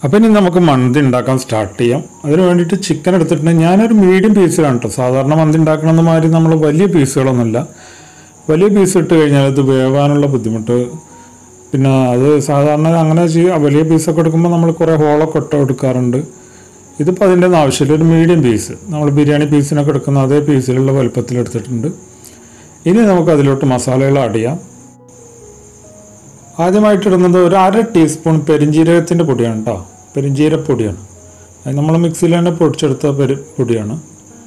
അപ്പം ഇനി നമുക്ക് മന്തി ഉണ്ടാക്കാൻ സ്റ്റാർട്ട് ചെയ്യാം അതിന് വേണ്ടിയിട്ട് ചിക്കൻ എടുത്തിട്ടുണ്ടെങ്കിൽ ഞാനൊരു മീഡിയം പീസിലാണ് കേട്ടോ സാധാരണ മന്തി ഉണ്ടാക്കണമെന്ന മാതിരി നമ്മൾ വലിയ പീസുകളൊന്നുമില്ല വലിയ പീസ് ഇട്ട് കഴിഞ്ഞാൽ അത് വേവാനുള്ള ബുദ്ധിമുട്ട് പിന്നെ അത് സാധാരണ അങ്ങനെ ചെയ്യുക വലിയ പീസൊക്കെ എടുക്കുമ്പോൾ നമ്മൾ കുറേ ഹോളൊക്കെ ഇട്ട് എടുക്കാറുണ്ട് ഇതിപ്പോൾ അതിൻ്റെ ഒന്നും ആവശ്യമില്ല ഒരു മീഡിയം പീസ് നമ്മൾ ബിരിയാണി പീസിനൊക്കെ എടുക്കുന്ന അതേ പീസിലുള്ള വലുപ്പത്തിൽ എടുത്തിട്ടുണ്ട് ഇനി നമുക്ക് അതിലോട്ട് മസാലകൾ ആഡ് ചെയ്യാം ആദ്യമായിട്ട് ഇടുന്നത് ഒരു അര ടീസ്പൂൺ പെരിഞ്ജീരകത്തിൻ്റെ പൊടിയാണ് കേട്ടോ പെരിഞ്ജീരപ്പൊടിയാണ് അത് നമ്മൾ മിക്സിയിൽ തന്നെ പൊടിച്ചെടുത്ത പെരി പൊടിയാണ്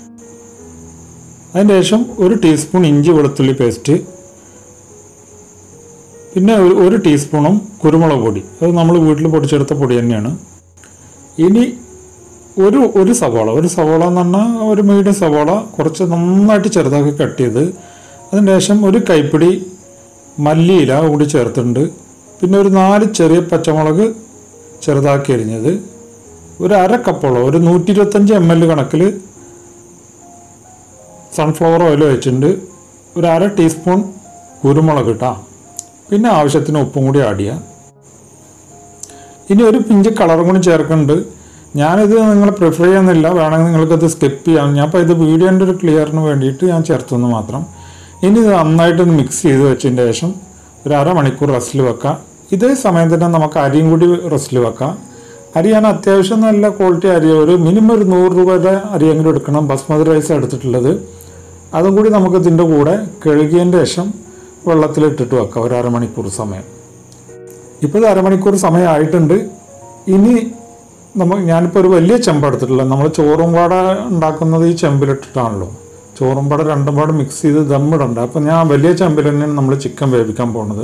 അതിന് ശേഷം ഒരു ടീസ്പൂൺ ഇഞ്ചി വെളുത്തുള്ളി പേസ്റ്റ് പിന്നെ ഒരു ഒരു ടീസ്പൂണും കുരുമുളക് പൊടി അത് നമ്മൾ വീട്ടിൽ പൊടിച്ചെടുത്ത പൊടി തന്നെയാണ് ഇനി ഒരു ഒരു സവാള ഒരു സവാള എന്ന് പറഞ്ഞാൽ ഒരു മീഡിയം സവാള കുറച്ച് നന്നായിട്ട് ചെറുതാക്കി കട്ട് ചെയ്ത് അതിന് ശേഷം ഒരു കൈപ്പിടി മല്ലിയില കൂടി ചേർത്തിട്ടുണ്ട് പിന്നെ ഒരു നാല് ചെറിയ പച്ചമുളക് ചെറുതാക്കി എരിഞ്ഞത് ഒരു അര കപ്പോളം ഒരു നൂറ്റി ഇരുപത്തഞ്ച് എം എൽ കണക്കിൽ സൺഫ്ലവർ ഓയിൽ വെച്ചിട്ടുണ്ട് ഒരു അര ടീസ്പൂൺ കുരുമുളക് ഇട്ടാ പിന്നെ ആവശ്യത്തിന് ഉപ്പും കൂടി ആഡ് ചെയ്യുക ഇനി ഒരു പിഞ്ച് കളറും കൂടി ചേർക്കുന്നുണ്ട് ഞാനിത് നിങ്ങൾ പ്രിഫർ ചെയ്യുന്നില്ല വേണമെങ്കിൽ നിങ്ങൾക്കത് സ്കിപ്പ് ചെയ്യാം ഞാൻ ഇപ്പോൾ ഇത് വീഡിയോൻ്റെ ഒരു ക്ലിയറിന് വേണ്ടിയിട്ട് ഞാൻ ചേർത്തെന്ന് മാത്രം ഇനി ഇത് നന്നായിട്ടൊന്ന് മിക്സ് ചെയ്ത് വെച്ചതിന് ശേഷം ഒരു അരമണിക്കൂർ റെസ്റ്റിൽ വെക്കാം ഇതേ സമയം തന്നെ നമുക്ക് അരിയും കൂടി റെസ്റ്റിൽ വെക്കാം അരി ഞാൻ അത്യാവശ്യം നല്ല ക്വാളിറ്റി അരി ഒരു മിനിമം ഒരു നൂറ് രൂപയുടെ അരിയെങ്കിലും എടുക്കണം ബസ്മതി റൈസ് എടുത്തിട്ടുള്ളത് അതും കൂടി നമുക്ക് ഇതിൻ്റെ കൂടെ കഴുകിയതിൻ്റെ ശേഷം വെള്ളത്തിലിട്ടിട്ട് വെക്കാം ഒരു അരമണിക്കൂർ സമയം ഇപ്പോൾ ഇത് അരമണിക്കൂർ സമയമായിട്ടുണ്ട് ഇനി നമ്മൾ ഞാനിപ്പോൾ ഒരു വലിയ ചെമ്പ് എടുത്തിട്ടുള്ളത് നമ്മൾ ചോറും പാട ഉണ്ടാക്കുന്നത് ഈ ചെമ്പിലിട്ടിട്ടാണല്ലോ ചോറും പാട രണ്ടും പാട് മിക്സ് ചെയ്ത് ദമ്മിടണ്ട അപ്പം ഞാൻ വലിയ ചെമ്പിൽ തന്നെയാണ് നമ്മൾ ചിക്കൻ വേവിക്കാൻ പോകുന്നത്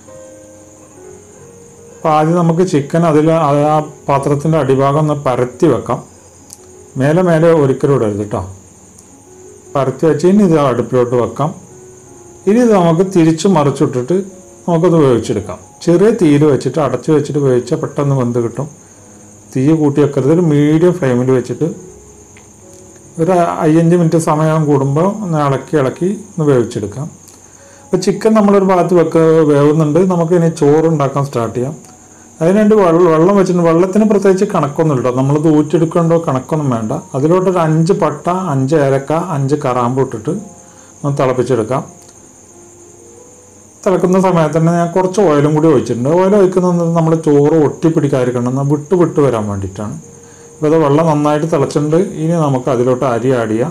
അപ്പോൾ ആദ്യം നമുക്ക് ചിക്കൻ അതിൽ ആ പാത്രത്തിൻ്റെ അടിഭാഗം ഒന്ന് പരത്തി വെക്കാം മേലെ മേലെ ഒരിക്കലും ഇടരുത് കേട്ടോ പരത്തി വെച്ച് ഇനി ഇത് അടുപ്പിലോട്ട് വെക്കാം ഇനി ഇത് നമുക്ക് തിരിച്ച് മറിച്ചിട്ടിട്ട് നമുക്കത് വേവിച്ചെടുക്കാം ചെറിയ തീയിൽ വെച്ചിട്ട് അടച്ചു വെച്ചിട്ട് വേവിച്ചാൽ പെട്ടെന്ന് വെന്ത് കിട്ടും തീ കൂട്ടി വെക്കരുത് ഒരു മീഡിയം ഫ്ലെയിമിൽ വെച്ചിട്ട് ഒരു അയ്യഞ്ച് മിനിറ്റ് സമയം കൂടുമ്പോൾ ഒന്ന് ഇളക്കി ഇളക്കി ഒന്ന് വേവിച്ചെടുക്കാം അപ്പോൾ ചിക്കൻ നമ്മളൊരു ഭാഗത്ത് വെക്ക വേവുന്നുണ്ട് നമുക്ക് ഇനി ചോറ് ഉണ്ടാക്കാൻ സ്റ്റാർട്ട് ചെയ്യാം അതിനുവേണ്ടി വെള്ളം വെള്ളം വെച്ചിട്ട് വെള്ളത്തിന് പ്രത്യേകിച്ച് കണക്കൊന്നും ഇല്ല നമ്മളത് ഊറ്റിയെടുക്കേണ്ടോ കണക്കൊന്നും വേണ്ട അതിലോട്ടൊരു അഞ്ച് പട്ട അഞ്ച് ഏലക്ക അഞ്ച് കറാമ്പ് ഇട്ടിട്ട് ഒന്ന് തിളപ്പിച്ചെടുക്കാം തിളക്കുന്ന സമയത്ത് തന്നെ ഞാൻ കുറച്ച് ഓയിലും കൂടി ഒഴിച്ചിട്ടുണ്ട് ഓയിൽ ഒഴിക്കുന്നത് നമ്മൾ ചോറ് ഒട്ടിപ്പിടിക്കാതിരിക്കണം എന്നാൽ വിട്ട് വിട്ട് വരാൻ വേണ്ടിയിട്ടാണ് ഇപ്പോൾ അത് വെള്ളം നന്നായിട്ട് തിളച്ചിട്ടുണ്ട് ഇനി നമുക്ക് അതിലോട്ട് അരി ആഡ് ചെയ്യാം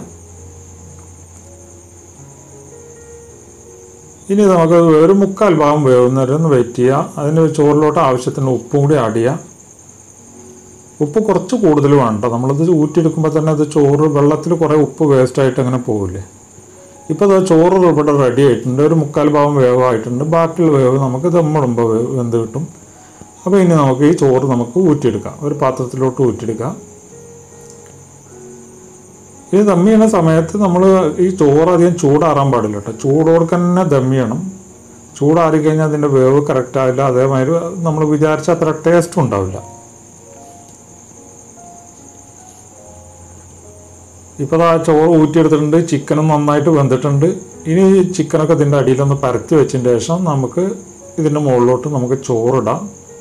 ഇനി നമുക്ക് ഒരു മുക്കാൽ ഭാഗം വേവുന്നവരെ ഒന്ന് വെയിറ്റ് ചെയ്യുക അതിന് ചോറിലോട്ട് ആവശ്യത്തിന് ഉപ്പും കൂടി ആഡ് ചെയ്യുക ഉപ്പ് കുറച്ച് കൂടുതൽ വേണ്ട നമ്മളിത് ഊറ്റിയെടുക്കുമ്പോൾ തന്നെ അത് ചോറ് വെള്ളത്തിൽ കുറേ ഉപ്പ് വേസ്റ്റായിട്ട് അങ്ങനെ പോകില്ലേ ഇപ്പോൾ അത് ചോറ് ഇവിടെ റെഡി ആയിട്ടുണ്ട് ഒരു മുക്കാൽ ഭാഗം വേവായിട്ടുണ്ട് ബാക്കിയുള്ള വേവ് നമുക്ക് ദമ്മിടുമ്പോൾ വേ- വെന്ത് കിട്ടും അപ്പോൾ ഇനി നമുക്ക് ഈ ചോറ് നമുക്ക് ഊറ്റിയെടുക്കാം ഒരു പാത്രത്തിലോട്ട് ഊറ്റിയെടുക്കാം ഈ ദം ചെയ്യണ സമയത്ത് നമ്മൾ ഈ ചോറ് അധികം ചൂടാറാൻ പാടില്ല കേട്ടോ ചൂടോടെ തന്നെ ദം ചെയ്യണം ചൂടാറി കഴിഞ്ഞാൽ അതിൻ്റെ വേവ് കറക്റ്റ് ആവില്ല അതേമാതിരി നമ്മൾ വിചാരിച്ച അത്ര ടേസ്റ്റും ഉണ്ടാവില്ല ഇപ്പോൾ ആ ചോറ് ഊറ്റിയെടുത്തിട്ടുണ്ട് ചിക്കനും നന്നായിട്ട് വെന്തിട്ടുണ്ട് ഇനി ഈ ചിക്കനൊക്കെ ഇതിൻ്റെ അടിയിലൊന്ന് പരത്തി വെച്ചതിന് ശേഷം നമുക്ക് ഇതിൻ്റെ മുകളിലോട്ട് നമുക്ക് ചോറിടാം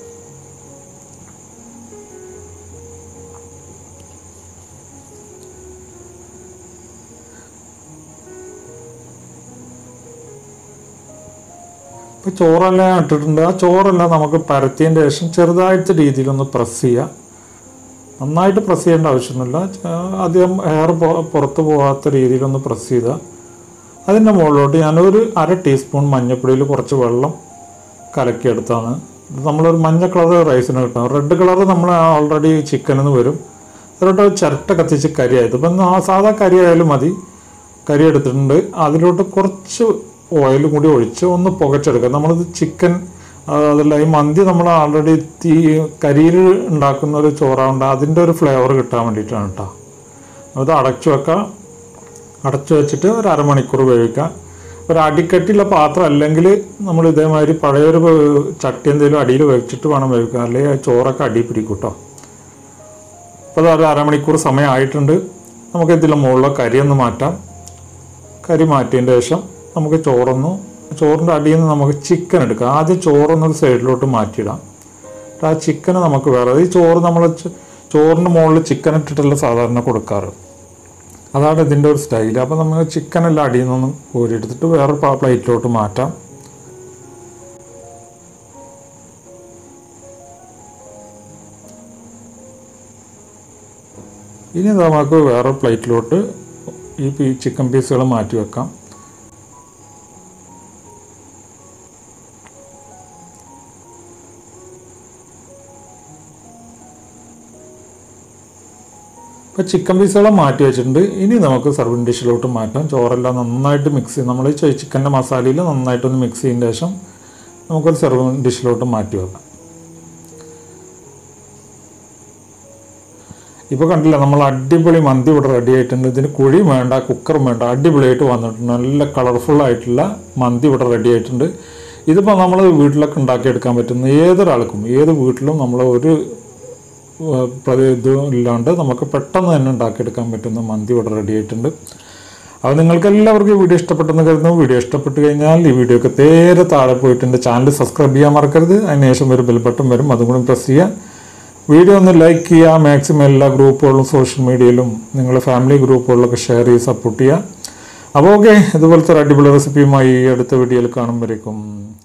ഇപ്പോൾ ചോറെല്ലാം ഇട്ടിട്ടുണ്ട് ആ ചോറെല്ലാം നമുക്ക് പരത്തിയതിൻ്റെ ശേഷം ചെറുതായിട്ട് രീതിയിലൊന്ന് പ്രസ് ചെയ്യുക നന്നായിട്ട് പ്രസ് ചെയ്യേണ്ട ആവശ്യമൊന്നുമില്ല ച- അധികം എയർ പുറത്ത് പോകാത്ത രീതിയിലൊന്ന് പ്രസ് ചെയ്താൽ അതിൻ്റെ മുകളിലോട്ട് ഞാനൊരു അര ടീസ്പൂൺ മഞ്ഞൾപ്പൊടിയിൽ കുറച്ച് വെള്ളം കലക്കിയെടുത്താണ് ഇത് നമ്മളൊരു മഞ്ഞ കളർ റൈസിന് കിട്ടും റെഡ് കളർ നമ്മൾ ഓൾറെഡി ചിക്കനിൽ നിന്ന് വരും അതിലോട്ട് ചിരട്ട കത്തിച്ച് കരി ആയത് ഇപ്പം ആ സാധാ കരി ആയാലും മതി കരി എടുത്തിട്ടുണ്ട് അതിലോട്ട് കുറച്ച് ഓയിലും കൂടി ഒഴിച്ച് ഒന്ന് പുകച്ചെടുക്കുക നമ്മളിത് ചിക്കൻ അതല്ല ഈ മന്തി നമ്മൾ ആൾറെഡി തീ കരിയിൽ ഉണ്ടാക്കുന്ന ഒരു ചോറാവുണ്ട് അതിൻ്റെ ഒരു ഫ്ലേവർ കിട്ടാൻ വേണ്ടിയിട്ടാണ് കേട്ടോ അത് അടച്ചു വെക്കാം അടച്ചു വെച്ചിട്ട് ഒരു അരമണിക്കൂർ വേവിക്കാം ഒരു അടിക്കട്ടിയുള്ള പാത്രം അല്ലെങ്കിൽ നമ്മൾ ഇതേമാതിരി പഴയൊരു വേ- ചട്ടി എന്തെങ്കിലും അടിയിൽ വെച്ചിട്ട് വേണം വേവിക്കാൻ അല്ലെങ്കിൽ ആ ചോറൊക്കെ അടി പിടിക്കും കേട്ടോ അപ്പോൾ അത് ഒരു അരമണിക്കൂർ സമയമായിട്ടുണ്ട് നമുക്ക് ഇതിലെ മുകളിലെ കരി ഒന്ന് മാറ്റാം കരി മാറ്റിയതിൻ്റെ ശേഷം നമുക്ക് ചോറൊന്ന് ചോറിൻ്റെ അടിയിൽ നിന്ന് നമുക്ക് ചിക്കൻ എടുക്കാം ആദ്യം ചോറൊന്നൊരു സൈഡിലോട്ട് മാറ്റിയിടാം ആ ചിക്കന് നമുക്ക് വേറെ ഈ ചോറ് നമ്മൾ ചോറിൻ്റെ മുകളിൽ ചിക്കൻ ഇട്ടിട്ടല്ല സാധാരണ കൊടുക്കാറ് അതാണ് ഇതിൻ്റെ ഒരു സ്റ്റൈൽ അപ്പോൾ നമ്മൾ ചിക്കനെല്ലാം അടിയിൽ നിന്ന് കോരിയെടുത്തിട്ട് വേറെ പ- പ്ലേറ്റിലോട്ട് മാറ്റാം ഇനി നമുക്ക് വേറെ പ്ലേറ്റിലോട്ട് ഈ പീ- ചിക്കൻ പീസുകൾ മാറ്റി വെക്കാം ഇപ്പോൾ ചിക്കൻ പീസുകൾ മാറ്റി വെച്ചിട്ടുണ്ട് ഇനി നമുക്ക് സർവിങ് ഡിഷിലോട്ട് മാറ്റാം ചോറെല്ലാം നന്നായിട്ട് മിക്സ് ചെയ്ത് നമ്മൾ ഈ ചിക്കൻ്റെ മസാലയിൽ നന്നായിട്ടൊന്ന് മിക്സ് ചെയ്തതിന് ശേഷം നമുക്കൊരു സർവിങ് ഡിഷിലോട്ട് മാറ്റി വെക്കാം ഇപ്പോൾ കണ്ടില്ല നമ്മൾ അടിപൊളി മന്തി ഇവിടെ റെഡി ആയിട്ടുണ്ട് ഇതിന് കുഴിയും വേണ്ട കുക്കറും വേണ്ട അടിപൊളിയായിട്ട് വന്നിട്ടുണ്ട് നല്ല കളർഫുൾ ആയിട്ടുള്ള മന്തി ഇവിടെ റെഡി ആയിട്ടുണ്ട് ഇതിപ്പോൾ നമ്മൾ വീട്ടിലൊക്കെ ഉണ്ടാക്കിയെടുക്കാൻ പറ്റുന്ന ഏതൊരാൾക്കും ഏത് വീട്ടിലും നമ്മൾ ഒരു ഏഹ്, പ്രതി- ഇതും ഇല്ലാണ്ട് നമുക്ക് പെട്ടെന്ന് തന്നെ ഉണ്ടാക്കിയെടുക്കാൻ പറ്റുന്ന മന്തി ഇവിടെ റെഡി ആയിട്ടുണ്ട് അപ്പോൾ നിങ്ങൾക്ക് എല്ലാവർക്കും ഈ വീഡിയോ ഇഷ്ടപ്പെട്ടെന്ന് കരുതുന്നു വീഡിയോ ഇഷ്ടപ്പെട്ട് കഴിഞ്ഞാൽ ഈ വീഡിയോക്ക് നേരെ താഴെ പോയിട്ട് എൻ്റെ ചാനൽ സബ്സ്ക്രൈബ് ചെയ്യാൻ മറക്കരുത് അതിനുശേഷം ഒരു ബെൽ ബട്ടൺ വരും അതും കൂടി പ്രസ് ചെയ്യുക വീഡിയോ ഒന്ന് ലൈക്ക് ചെയ്യുക മാക്സിമം എല്ലാ ഗ്രൂപ്പുകളിലും സോഷ്യൽ മീഡിയയിലും നിങ്ങളുടെ ഫാമിലി ഗ്രൂപ്പുകളിലൊക്കെ ഷെയർ ചെയ്ത് സപ്പോർട്ട് ചെയ്യുക അപ്പോൾ ഓക്കെ ഇതുപോലത്തെ ഒരു അടിപൊളി റെസിപ്പിയുമായി അടുത്ത വീഡിയോയിൽ കാണുമ്പോഴേക്കും